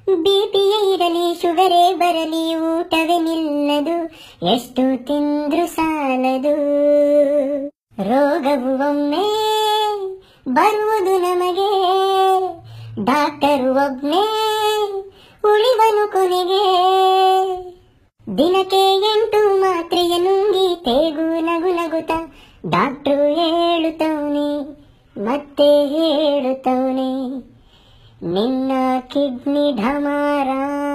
ಬಿಪಿಯೇ ಇರಲಿ ಶುಗರೇ ಬರಲಿ ಊಟವೇ ನಿಲ್ಲದು ಎಷ್ಟು ತಿಂದ್ರು ಸಾಲದು ರೋಗವು ಒಮ್ಮೆ ಬರುವುದು ನಮಗೆ ಡಾಕ್ಟರು ಒಬ್ನೇ ಉಳಿವನು ಕೊನೆಗೆ ದಿನಕ್ಕೆ ಎಂಟು ಮಾತ್ರೆಯ ನುಂಗಿ ತೇಗು ನಗು ನಗುತ್ತ ಡಾಕ್ಟ್ರು ಹೇಳುತ್ತವನೆ ಮತ್ತೆ ಹೇಳುತ್ತವನೆ ನಿನ್ನ ಕಿಡ್ನಿ ಢಮಾರ